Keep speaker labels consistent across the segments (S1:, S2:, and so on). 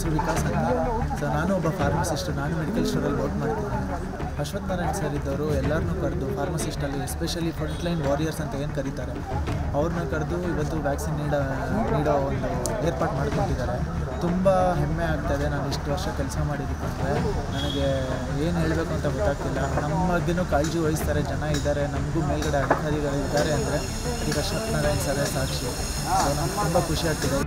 S1: ಹೆಸರು ವಿಕಾಸ್ ಅಂತ ಸೊ ನಾನು ಒಬ್ಬ ಫಾರ್ಮಸಿಸ್ಟ್ ನಾನು ಮೆಡಿಕಲ್ ಸ್ಟೋರಲ್ಲಿ ವರ್ಕ್ ಮಾಡ್ತೀನಿ ಅಶ್ವಥ್ ನಾರಾಯಣ್ ಸರ್ ಇದ್ದವರು ಎಲ್ಲರನ್ನೂ ಕರೆದು ಫಾರ್ಮಸಿಸ್ಟಲ್ಲಿ ಎಸ್ಪೆಷಲಿ ಫ್ರಂಟ್ ಲೈನ್ ವಾರಿಯರ್ಸ್ ಅಂತ ಏನು ಕರೀತಾರೆ ಅವ್ರನ್ನ ಕರೆದು ಇವತ್ತು ವ್ಯಾಕ್ಸಿನ್ ನೀಡೋ ನೀಡೋ ಒಂದು ಏರ್ಪಾಟ್ ಮಾಡ್ಕೊಟ್ಟಿದ್ದಾರೆ ತುಂಬ ಹೆಮ್ಮೆ ಆಗ್ತಾಯಿದೆ ನಾನು ಇಷ್ಟು ವರ್ಷ ಕೆಲಸ ಮಾಡಿದ್ದಕ್ಕೆ ನನಗೆ ಏನು ಹೇಳಬೇಕು ಅಂತ ಗೊತ್ತಾಗ್ತಿಲ್ಲ ನಮ್ಮ ಬಗ್ಗೆನೂ ಕಾಳಜಿ ವಹಿಸ್ತಾರೆ ಜನ ಇದ್ದಾರೆ ನಮಗೂ ಮೇಲ್ಗಡೆ ಅಧಿಕಾರಿಗಳು ಇದ್ದಾರೆ ಅಂದರೆ ಈಗ ಅಶ್ವಥ್ ನಾರಾಯಣ್ ಸರೇ ಸಾಕ್ಷಿ ಸೊ ನಮ್ಗೆ ತುಂಬ ಖುಷಿ ಆಗ್ತಿದೆ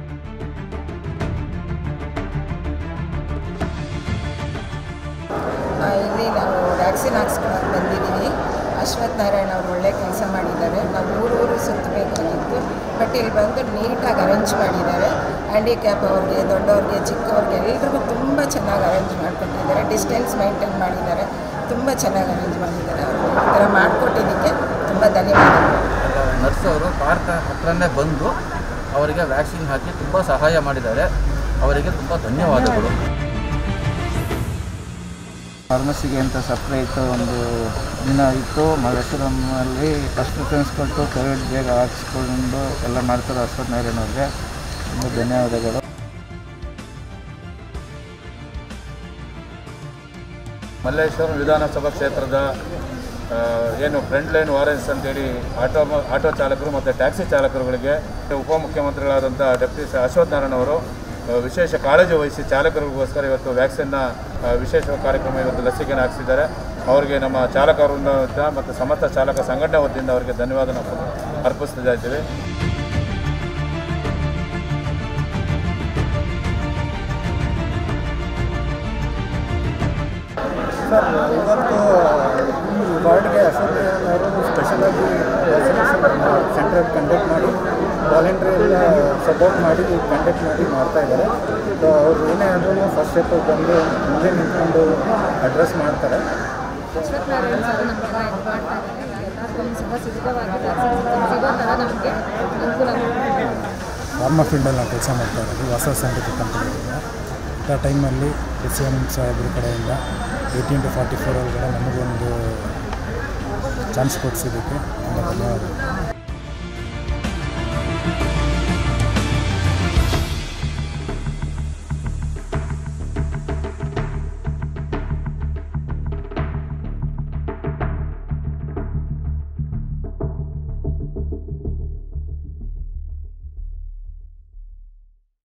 S2: ಆ, ಇಲ್ಲಿ ನಾವು ವ್ಯಾಕ್ಸಿನ್ ಹಾಕ್ಸ್ಕೊಳಕ್ಕೆ ಬಂದಿದ್ದೀವಿ ಅಶ್ವಥ್ ನಾರಾಯಣ್ ಅವರು ಒಳ್ಳೆ ಕೆಲಸ ಮಾಡಿದ್ದಾರೆ ನಾವು ಊರು ಊರು ಸುತ್ತಬೇಕಾಗಿತ್ತು ಬಟ್ ಇಲ್ಲಿ ಬಂದು ನೀಟಾಗಿ ಅರೇಂಜ್ ಮಾಡಿದ್ದಾರೆ ಹ್ಯಾಂಡಿಕ್ಯಾಪ್ ಅವ್ರಿಗೆ ದೊಡ್ಡವ್ರಿಗೆ ಚಿಕ್ಕವ್ರಿಗೆ ಎಲ್ರಿಗೂ ತುಂಬ ಚೆನ್ನಾಗಿ ಅರೇಂಜ್ ಮಾಡಿಕೊಟ್ಟಿದ್ದಾರೆ ಡಿಸ್ಟೆನ್ಸ್ ಮೈಂಟೈನ್ ಮಾಡಿದ್ದಾರೆ ತುಂಬ ಚೆನ್ನಾಗಿ ಅರೇಂಜ್ ಮಾಡಿದ್ದಾರೆ ಅವರು ಈ ಥರ ಮಾಡಿಕೊಟ್ಟಿದ್ದಕ್ಕೆ ತುಂಬ ಧನ್ಯವಾದಗಳು
S3: ನರ್ಸ್ ಅವರು ಪಾರ್ಕ್ ಹತ್ರನೇ ಬಂದು ಅವರಿಗೆ ವ್ಯಾಕ್ಸಿನ್ ಹಾಕಿ ತುಂಬ ಸಹಾಯ ಮಾಡಿದ್ದಾರೆ ಅವರಿಗೆ ತುಂಬ ಧನ್ಯವಾದಗಳು
S4: ಫಾರ್ಮಸಿಗೆ ಅಂತ ಸಪ್ರೇಟ್ ಒಂದು ದಿನ ಇತ್ತು ಮಲ್ಲೇಶ್ವರಮಲ್ಲಿ ಫಸ್ಟ್ ಪ್ರಿಫರೆನ್ಸ್ ಕೊಟ್ಟು ಕೋವಿಡ್ ಬೇಗ ಹಾಕ್ಸ್ಕೊಂಡು ಎಲ್ಲ ಮಾಡ್ತಾರೆ ಅಶ್ವಥ್ ನಾರಾಯಣ್ ಅವ್ರಿಗೆ ತುಂಬ ಧನ್ಯವಾದಗಳು
S5: ಮಲ್ಲೇಶ್ವರಂ ವಿಧಾನಸಭಾ ಕ್ಷೇತ್ರದ ಆ, ಏನು ಫ್ರಂಟ್ ಲೈನ್ ವಾರೆನ್ಸ್ ಅಂತೇಳಿ ಆಟೋ ಆಟೋ ಚಾಲಕರು ಮತ್ತು ಟ್ಯಾಕ್ಸಿ ಚಾಲಕರುಗಳಿಗೆ ಉಪಮುಖ್ಯಮಂತ್ರಿಗಳಾದಂಥ ಡೆಪ್ಟಿ ಸ- ಅಶ್ವಥ್ ನಾರಾಯಣ್ ಅವರು ಆ, ವಿಶೇಷ ಕಾಳಜಿ ವಹಿಸಿ ಚಾಲಕರಿಗೋಸ್ಕರ ಇವತ್ತು ವ್ಯಾಕ್ಸಿನ್ನ ಆ, ವಿಶೇಷ ಕಾರ್ಯಕ್ರಮ ಇವತ್ತು ಲಸಿಕೆಯನ್ನು ಹಾಕ್ಸಿದ್ದಾರೆ ಅವರಿಗೆ ನಮ್ಮ ಚಾಲಕ ವೃಂದ ಮತ್ತು ಸಮಸ್ತ ಚಾಲಕ ಸಂಘಟನೆ ವತಿಯಿಂದ ಅವರಿಗೆ ಧನ್ಯವಾದ ನಾವು ಅರ್ಪಿಸ್ತಾ ಇದ್ದೀವಿ
S4: ಸರ್ ಇವತ್ತು ವಾರ್ಡ್ಗೆ ಅಶೋಕ್ ಅವರು ಸ್ಪೆಷಲಾಗಿ ವ್ಯಾಕ್ಸಿನೇಷನ್ ಸೆಂಟರ್ ಕಂಡಕ್ಟ್ ಮಾಡಿ ವಾಲಂಟ್ರಿ ಎಲ್ಲ ಸಪೋರ್ಟ್ ಮಾಡಿ ಕಂಡಕ್ಟ್ ಮಾಡಿ ಮಾಡ್ತಾ ಇದ್ದಾರೆ ಸೊ ಅವ್ರು ಏನೇ ಆದ್ರೂ ಫಸ್ಟ್ ಸ್ಟೆಪ್ ಬಂದು ಮುಂದೆ ನಿಂತ್ಕೊಂಡು ಅಡ್ರೆಸ್ ಮಾಡ್ತಾರೆ
S6: ಅಶ್ವಥ್ ನಾರಾಯಣ್ ಸರ್ ನಮಗೆಲ್ಲ ಇದು ಮಾಡ್ತಾ ಇದ್ದಾರೆ ಎಲ್ಲರಿಗೂ ಸಹ ಸಿದ್ಧವಾಗಿ ವ್ಯಾಕ್ಸಿನ್ ಸಿಗೋ ಥರ ನಮಗೆ ಅನುಕೂಲ ಮಾಡ್ತಾರೆ
S7: ಫಾರ್ಮಾ ಫೀಲ್ಡಲ್ಲಿ ನಾವು ಕೆಲಸ ಮಾಡ್ತಾ ಇರೋದು ಹೊಸ ಸೈಂಟಿಫಿಕ್ ಕಂಪನಿಯಿಂದ ಆ ಟೈಮಲ್ಲಿ ಎಸ್ ಎಮ್ ಸಾಹೇಬ್ರ ಕಡೆಯಿಂದ ಏಯ್ಟೀನ್ ಟು ಫಾರ್ಟಿ ಫೋರ್ ಒಳಗಡೆ ನಮಗೊಂದು ಚಾನ್ಸ್ ಕೊಡಿಸಿದ್ದಕ್ಕೆ ತುಂಬ ಧನ್ಯವಾದ